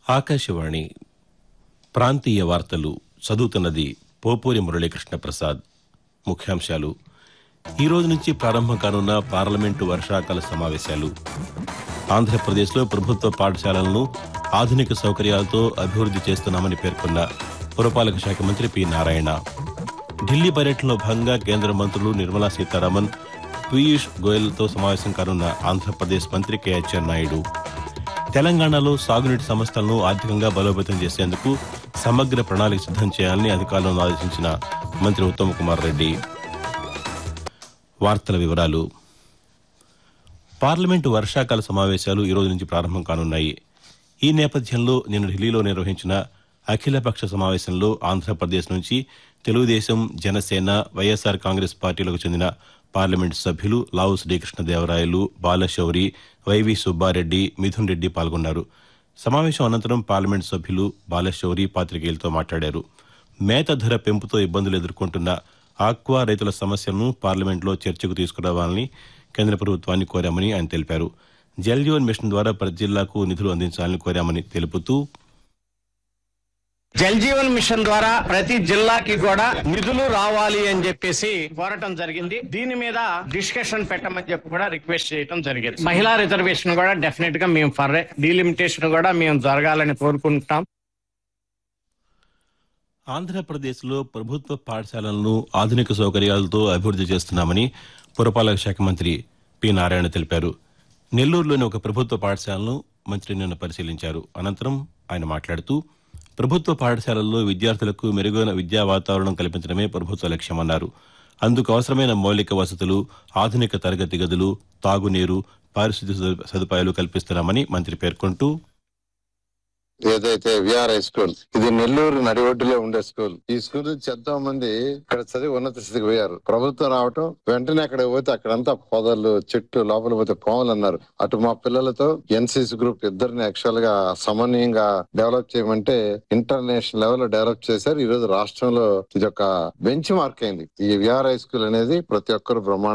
ఆకాశవాణి ప్రాంతీయ వార్తలు చదువుతున్నది పోపూరి మురళీకృష్ణ ప్రసాద్ ముఖ్యాంశాలు ఈ రోజు నుంచి ప్రారంభం కానున్న పార్లమెంటు వర్షాకాల సమావేశాలు ఆంధ్రప్రదేశ్లో ప్రభుత్వ పాఠశాలలను ఆధునిక సౌకర్యాలతో అభివృద్ధి చేస్తున్నామని పేర్కొన్న పురపాలక శాఖ మంత్రి పి నారాయణ ఢిల్లీ పర్యటనలో భాగంగా కేంద్ర మంత్రులు నిర్మలా సీతారామన్ పీయూష్ గోయల్తో సమావేశం కానున్న ఆంధ్రప్రదేశ్ మంత్రి కె నాయుడు తెలంగాణలో సాగునీటి సంస్థలను ఆర్థికంగా బలోపేతం చేసేందుకు సమగ్ర ప్రణాళిక సిద్దం చేయాలని అధికారులను ఆదేశించిన మంత్రి ఉత్తమ్ కుమార్ రెడ్డి వార్తల వివరాలు పార్లమెంటు వర్షాకాల సమావేశాలు ఈ రోజు నుంచి ప్రారంభం కానున్నాయి ఈ నేపథ్యంలో నిన్న ఢిల్లీలో నిర్వహించిన అఖిలపక్ష సమావేశంలో ఆంధ్రప్రదేశ్ నుంచి తెలుగుదేశం జనసేన వైఎస్సార్ కాంగ్రెస్ పార్టీలకు చెందిన పార్లమెంటు సభ్యులు లావు శ్రీకృష్ణదేవరాయలు బాలశౌరి వైవి సుబ్బారెడ్డి మిథున్ రెడ్డి పాల్గొన్నారు సమావేశం అనంతరం పార్లమెంటు సభ్యులు బాలశౌరి పాతికేయులతో మాట్లాడారు మేత ధర పెంపుతో ఇబ్బందులు ఎదుర్కొంటున్న ఆక్వా రైతుల సమస్యలను పార్లమెంట్లో చర్చకు తీసుకురావాలని కేంద్ర ప్రభుత్వాన్ని కోరామని ఆయన తెలిపారు జల్ జీవన్ మిషన్ ద్వారా ప్రతి జిల్లాకు నిధులు అందించాలని కోరామని తెలుపుతూ జల్ జీవన్ మిషన్ ద్వారా ప్రతి జిల్లాకి కూడా నిధులు రావాలి అని చెప్పేసి కోరటం జరిగింది దీని మీద డిస్కషన్ పెట్టమని చెప్పి కూడా రిక్వెస్ట్ చేయడం జరిగింది మహిళా రిజర్వేషన్ కూడా డెఫినెట్ గా మేము ఫర్ డీలిమిటేషన్ కూడా మేము జరగాలని కోరుకుంటున్నాం ఆంధ్రప్రదేశ్లో ప్రభుత్వ పాఠశాలలను ఆధునిక సౌకర్యాలతో అభివృద్ధి చేస్తున్నామని పురపాలక శాఖ మంత్రి పి నారాయణ తెలిపారు నెల్లూరులోని ఒక ప్రభుత్వ పాఠశాలను మంత్రి నిన్న పరిశీలించారు అనంతరం ఆయన మాట్లాడుతూ ప్రభుత్వ పాఠశాలల్లో విద్యార్థులకు మెరుగైన విద్యా వాతావరణం కల్పించడమే ప్రభుత్వ లక్ష్యమన్నారు అందుకు అవసరమైన మౌలిక వసతులు ఆధునిక తరగతి గదులు తాగునీరు పారిశుద్ధ్య సదు- సదుపాయాలు కల్పిస్తున్నామని మంత్రి పేర్కొంటూ ఏదైతే విఆర్ఐ స్కూల్ ఇది నెల్లూరు నడిఒడ్డులో ఉండే స్కూల్ ఈ స్కూల్ నుంచి ఎంతో మంది ఇక్కడ చదివి ఉన్నత స్థితికి పోయారు ప్రభుత్వం రావటం వెంటనే అక్కడ పోతే అక్కడంతా పొదలు చెట్టు లోపల పోతే పాములు అన్నారు అటు మా పిల్లలతో ఎన్సీసీ గ్రూప్ ఇద్దరిని యాక్చువల్ గా సమన్వయంగా డెవలప్ చేయమంటే ఇంటర్నేషనల్ లెవెల్ లో డెవలప్ చేశారు ఈ రోజు రాష్ట్రంలో ఇది ఒక బెంచ్ మార్క్ అయింది ఈ విఆర్ఐ స్కూల్ అనేది ప్రతి ఒక్కరు బ్రహ్మాండ